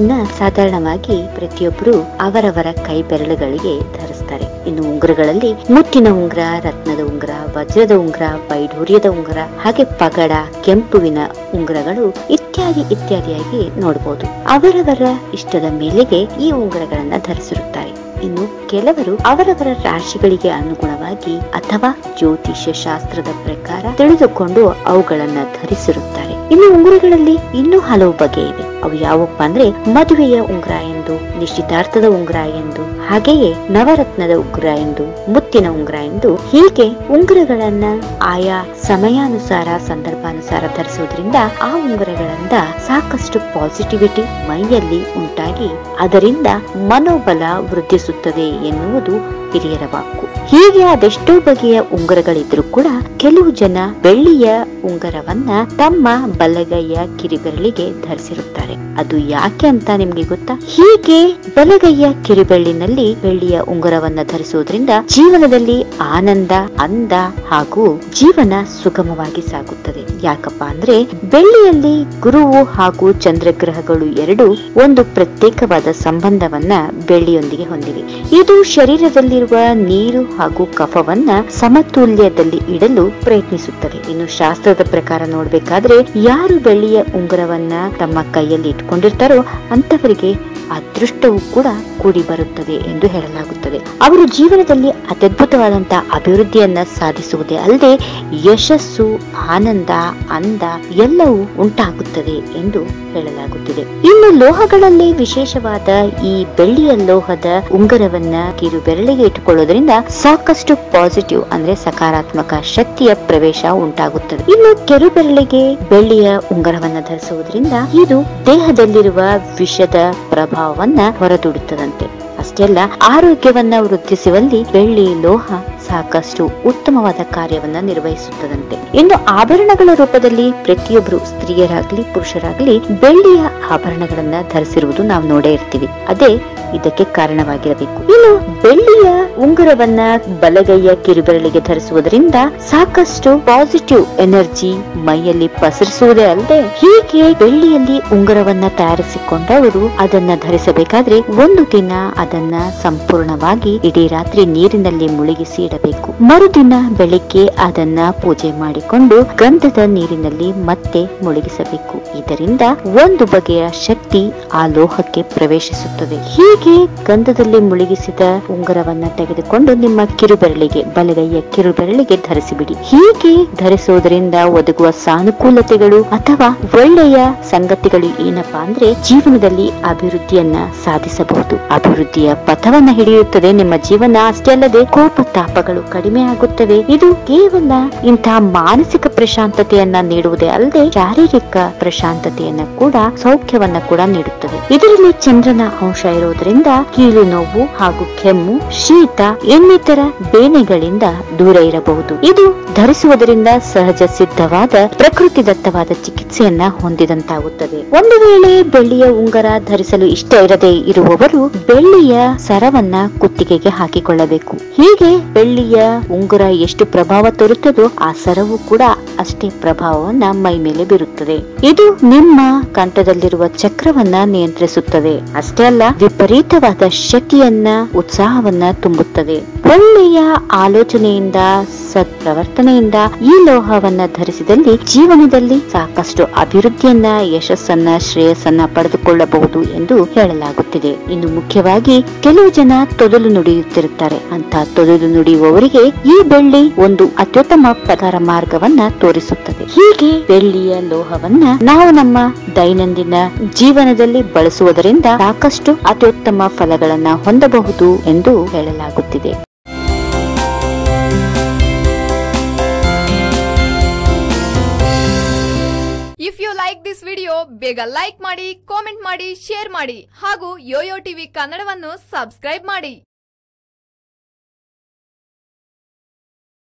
ಉಂಗುರಗಳನ್ನ ಸಾಧಾರಣವಾಗಿ ಪ್ರತಿಯೊಬ್ಬರು ಅವರವರ ಕೈ ಬೆರಳುಗಳಿಗೆ ಧರಿಸ್ತಾರೆ ಇನ್ನು ಉಂಗುರಗಳಲ್ಲಿ ಮುತ್ತಿನ ಉಂಗುರ ರತ್ನದ ಉಂಗುರ ವಜ್ರದ ಉಂಗುರ ವೈಢೂರ್ಯದ ಉಂಗುರ ಹಾಗೆ ಪಗಡ ಕೆಂಪುವಿನ ಉಂಗುರಗಳು ಇತ್ಯಾದಿ ಇತ್ಯಾದಿಯಾಗಿ ನೋಡಬಹುದು ಅವರವರ ಇಷ್ಟದ ಮೇಲೆಗೆ ಈ ಉಂಗುರಗಳನ್ನ ಧರಿಸಿರುತ್ತಾರೆ ಇನ್ನು ಕೆಲವರು ಅವರವರ ರಾಶಿಗಳಿಗೆ ಅನುಗುಣವಾಗಿ ಅಥವಾ ಜ್ಯೋತಿಷ್ಯ ಶಾಸ್ತ್ರದ ಪ್ರಕಾರ ತಿಳಿದುಕೊಂಡು ಅವುಗಳನ್ನ ಧರಿಸಿರುತ್ತಾರೆ ಇನ್ನು ಉಂಗುರಗಳಲ್ಲಿ ಇನ್ನೂ ಹಲವು ಬಗೆ ಇವೆ ಅವು ಯಾವಪ್ಪ ಅಂದ್ರೆ ಮದುವೆಯ ಉಂಗುರ ಎಂದು ನಿಶ್ಚಿತಾರ್ಥದ ಉಂಗುರ ಎಂದು ಹಾಗೆಯೇ ನವರತ್ನದ ಉಂಗುರ ಎಂದು ಮುತ್ತಿನ ಉಂಗುರ ಎಂದು ಹೀಗೆ ಉಂಗುರಗಳನ್ನ ಆಯಾ ಸಮಯಾನುಸಾರ ಸಂದರ್ಭಾನುಸಾರ ಧರಿಸುವುದರಿಂದ ಆ ಉಂಗುರಗಳಿಂದ ಸಾಕಷ್ಟು ಪಾಸಿಟಿವಿಟಿ ಮೈಯಲ್ಲಿ ಉಂಟಾಗಿ ಅದರಿಂದ ಮನೋಬಲ ವೃದ್ಧಿಸುತ್ತದೆ ಎನ್ನುವುದು ಹಿರಿಯರ ವಾಕು ಹೀಗೆ ಅದೆಷ್ಟೋ ಬಗೆಯ ಉಂಗುರಗಳಿದ್ರೂ ಕೂಡ ಕೆಲವು ಜನ ಬೆಳ್ಳಿಯ ಉಂಗುರವನ್ನ ತಮ್ಮ ಬಲಗೈಯ ಕಿರಿಬೆರಳಿಗೆ ಧರಿಸಿರುತ್ತಾರೆ ಅದು ಯಾಕೆ ಅಂತ ನಿಮ್ಗೆ ಗೊತ್ತಾ ಹೀಗೆ ಬಲಗೈಯ ಕಿರಿಬೆರಳಿನಲ್ಲಿ ಬೆಳ್ಳಿಯ ಉಂಗುರವನ್ನ ಧರಿಸುವುದರಿಂದ ಜೀವನದಲ್ಲಿ ಆನಂದ ಅಂದ ಹಾಗೂ ಜೀವನ ಸುಗಮವಾಗಿ ಸಾಗುತ್ತದೆ ಯಾಕಪ್ಪ ಅಂದ್ರೆ ಬೆಳ್ಳಿಯಲ್ಲಿ ಗುರುವು ಹಾಗೂ ಚಂದ್ರಗ್ರಹಗಳು ಎರಡು ಒಂದು ಪ್ರತ್ಯೇಕವಾದ ಸಂಬಂಧವನ್ನ ಬೆಳ್ಳಿಯೊಂದಿಗೆ ಹೊಂದಿವೆ ಇದು ಶರೀರದಲ್ಲಿರುವ ನೀರು ಹಾಗೂ ಕಫವನ್ನ ಸಮತೋಲ್ಯದಲ್ಲಿ ಇಡಲು ಪ್ರಯತ್ನಿಸುತ್ತದೆ ಇನ್ನು ಶಾಸ್ತ್ರದ ಪ್ರಕಾರ ನೋಡ್ಬೇಕಾದ್ರೆ ಯಾರು ಬೆಳ್ಳಿಯ ಉಂಗುರವನ್ನ ತಮ್ಮ ಕೈಯಲ್ಲಿ ಇಟ್ಕೊಂಡಿರ್ತಾರೋ ಅಂತವರಿಗೆ ಅದೃಷ್ಟವು ಕೂಡ ಕೂಡಿ ಬರುತ್ತದೆ ಎಂದು ಹೇಳಲಾಗುತ್ತದೆ ಅವರು ಜೀವನದಲ್ಲಿ ಅತ್ಯದ್ಭುತವಾದಂತಹ ಅಭಿವೃದ್ಧಿಯನ್ನ ಸಾಧಿಸುವುದೇ ಅಲ್ಲದೆ ಯಶಸ್ಸು ಆನಂದ ಅಂದ ಎಲ್ಲವೂ ಉಂಟಾಗುತ್ತದೆ ಎಂದು ಹೇಳಲಾಗುತ್ತಿದೆ ಇನ್ನು ಲೋಹಗಳಲ್ಲಿ ವಿಶೇಷವಾದ ಈ ಬೆಳ್ಳಿಯ ಲೋಹದ ಉಂಗುರವನ್ನ ಕಿರು ಬೆರಳಿಗೆ ಇಟ್ಟುಕೊಳ್ಳೋದ್ರಿಂದ ಸಾಕಷ್ಟು ಪಾಸಿಟಿವ್ ಅಂದ್ರೆ ಸಕಾರಾತ್ಮಕ ಶಕ್ತಿಯ ಪ್ರವೇಶ ಉಂಟಾಗುತ್ತದೆ ಇನ್ನು ಕೆರು ಬೆರಳಿಗೆ ಬೆಳ್ಳಿಯ ಉಂಗುರವನ್ನ ಧರಿಸುವುದರಿಂದ ಇದು ದೇಹದಲ್ಲಿರುವ ವಿಷದ ಪ್ರಭಾವವನ್ನ ಹೊರದೂಡುತ್ತದಂತೆ ಅಷ್ಟೇ ಅಲ್ಲ ಆರೋಗ್ಯವನ್ನ ವೃದ್ಧಿಸುವಲ್ಲಿ ಬೆಳ್ಳಿ ಲೋಹ ಸಾಕಷ್ಟು ಉತ್ತಮವಾದ ಕಾರ್ಯವನ್ನ ನಿರ್ವಹಿಸುತ್ತದಂತೆ ಇನ್ನು ಆಭರಣಗಳ ರೂಪದಲ್ಲಿ ಪ್ರತಿಯೊಬ್ಬರು ಸ್ತ್ರೀಯರಾಗ್ಲಿ ಪುರುಷರಾಗ್ಲಿ ಬೆಳ್ಳಿಯ ಆಭರಣಗಳನ್ನ ಧರಿಸಿರುವುದು ನಾವು ನೋಡೇ ಇರ್ತೀವಿ ಅದೇ ಇದಕ್ಕೆ ಕಾರಣವಾಗಿರಬೇಕು ಇನ್ನು ಬೆಳ್ಳಿಯ ಉಂಗುರವನ್ನ ಬಲಗೈಯ ಕಿರುಬೆರಳಿಗೆ ಧರಿಸುವುದರಿಂದ ಸಾಕಷ್ಟು ಪಾಸಿಟಿವ್ ಎನರ್ಜಿ ಮೈಯಲ್ಲಿ ಪಸರಿಸುವುದೇ ಅಲ್ಲದೆ ಹೀಗೆ ಬೆಳ್ಳಿಯಲ್ಲಿ ಉಂಗುರವನ್ನ ತಯಾರಿಸಿಕೊಂಡವರು ಅದನ್ನ ಧರಿಸಬೇಕಾದ್ರೆ ಒಂದು ದಿನ ಅದನ್ನ ಸಂಪೂರ್ಣವಾಗಿ ಇಡೀ ರಾತ್ರಿ ನೀರಿನಲ್ಲಿ ಮುಳುಗಿಸಿ ಇಡಬೇಕು ಮರುದಿನ ಬೆಳಿಗ್ಗೆ ಅದನ್ನ ಪೂಜೆ ಮಾಡಿಕೊಂಡು ಗಂಧದ ನೀರಿನಲ್ಲಿ ಮತ್ತೆ ಮುಳುಗಿಸಬೇಕು ಇದರಿಂದ ಒಂದು ಬಗೆಯ ಶಕ್ತಿ ಆ ಲೋಹಕ್ಕೆ ಪ್ರವೇಶಿಸುತ್ತದೆ ಹೀಗೆ ಗಂಧದಲ್ಲಿ ಮುಳುಗಿಸಿದ ಉಂಗುರವನ್ನ ತೆಗೆದುಕೊಂಡು ನಿಮ್ಮ ಕಿರುಬೆರಳಿಗೆ ಬಲಗೈಯ ಕಿರುಬೆರಳಿಗೆ ಧರಿಸಿಬಿಡಿ ಹೀಗೆ ಧರಿಸುವುದರಿಂದ ಒದಗುವ ಸಾನುಕೂಲತೆಗಳು ಅಥವಾ ಒಳ್ಳೆಯ ಸಂಗತಿಗಳು ಏನಪ್ಪಾ ಅಂದ್ರೆ ಜೀವನದಲ್ಲಿ ಅಭಿವೃದ್ಧಿಯನ್ನ ಸಾಧಿಸಬಹುದು ಅಭಿವೃದ್ಧಿಯ ಪಥವನ್ನ ಹಿಡಿಯುತ್ತದೆ ನಿಮ್ಮ ಜೀವನ ಅಷ್ಟೇ ಅಲ್ಲದೆ ಕೋಪ ತಾಪಗಳು ಕಡಿಮೆ ಆಗುತ್ತವೆ ಇದು ಕೇವಲ ಇಂತಹ ಮಾನಸಿಕ ಪ್ರಶಾಂತತೆಯನ್ನ ನೀಡುವುದೇ ಅಲ್ಲದೆ ಶಾರೀರಿಕ ಪ್ರಶಾಂತತೆಯನ್ನ ಕೂಡ ಸೌಖ್ಯವನ್ನ ಕೂಡ ನೀಡುತ್ತದೆ ಇದರಲ್ಲಿ ಚಂದ್ರನ ಅಂಶ ಇರುವುದರಿಂದ ಕೀಲು ನೋವು ಹಾಗೂ ಕೆಮ್ಮು ಶೀತ ಇನ್ನಿತರ ಬೇನೆಗಳಿಂದ ದೂರ ಇರಬಹುದು ಇದು ಧರಿಸುವುದರಿಂದ ಸಹಜ ಸಿದ್ಧವಾದ ಪ್ರಕೃತಿದತ್ತವಾದ ಚಿಕಿತ್ಸೆಯನ್ನ ಹೊಂದಿದಂತಾಗುತ್ತದೆ ಒಂದು ವೇಳೆ ಬೆಳ್ಳಿಯ ಉಂಗರ ಧರಿಸಲು ಇಷ್ಟ ಇರದೇ ಇರುವವರು ಬೆಳ್ಳಿಯ ಸರವನ್ನ ಕುತ್ತಿಗೆಗೆ ಹಾಕಿಕೊಳ್ಳಬೇಕು ಹೀಗೆ ಬೆಳ್ಳಿಯ ಉಂಗುರ ಎಷ್ಟು ಪ್ರಭಾವ ತೋರುತ್ತದೋ ಆ ಸರವು ಕೂಡ ಅಷ್ಟೇ ಪ್ರಭಾವವನ್ನ ಮೈ ಮೇಲೆ ಬೀರುತ್ತದೆ ಇದು ನಿಮ್ಮ ಕಂಠದಲ್ಲಿರುವ ಚಕ್ರವನ್ನ ನಿಯಂತ್ರಿಸುತ್ತದೆ ಅಷ್ಟೇ ಅಲ್ಲ ವಿಪರೀತವಾದ ಶಕ್ತಿಯನ್ನ ಉತ್ಸಾಹವನ್ನ ತುಂಬುತ್ತದೆ ಒಳ್ಳೆಯ ಆಲೋಚನೆಯಿಂದ ಸತ್ಪ್ರವರ್ತನೆಯಿಂದ ಈ ಲೋಹವನ್ನ ಧರಿಸಿದಲ್ಲಿ ಜೀವನದಲ್ಲಿ ಸಾಕಷ್ಟು ಅಭಿವೃದ್ಧಿಯನ್ನ ಯಶಸ್ಸನ್ನ ಶ್ರೇಯಸ್ಸನ್ನ ಪಡೆದುಕೊಳ್ಳಬಹುದು ಎಂದು ಹೇಳಲಾಗುತ್ತಿದೆ ಇನ್ನು ಮುಖ್ಯವಾಗಿ ಕೆಲವು ಜನ ತೊದಲು ನುಡಿಯುತ್ತಿರುತ್ತಾರೆ ಅಂತ ತೊದಲು ನುಡಿಯುವವರಿಗೆ ಈ ಬೆಳ್ಳಿ ಒಂದು ಅತ್ಯುತ್ತಮ ಪ್ರಕಾರ ಮಾರ್ಗವನ್ನ ತೋರಿಸುತ್ತದೆ ಹೀಗೆ ಬೆಳ್ಳಿಯ ಲೋಹವನ್ನ ನಾವು ನಮ್ಮ ದೈನಂದಿನ ಜೀವನದಲ್ಲಿ ಬಳಸುವುದರಿಂದ ಸಾಕಷ್ಟು ಅತ್ಯುತ್ತಮ ಫಲಗಳನ್ನ ಹೊಂದಬಹುದು ಎಂದು ಹೇಳಲಾಗುತ್ತಿದೆ if you like this video ಬೇಗ ಲೈಕ್ ಮಾಡಿ ಕಾಮೆಂಟ್ ಮಾಡಿ ಶೇರ್ ಮಾಡಿ ಹಾಗೂ ಯೋಯೋ ಟಿವಿ ಕನ್ನಡವನ್ನು ಸಬ್ಸ್ಕ್ರೈಬ್ ಮಾಡಿ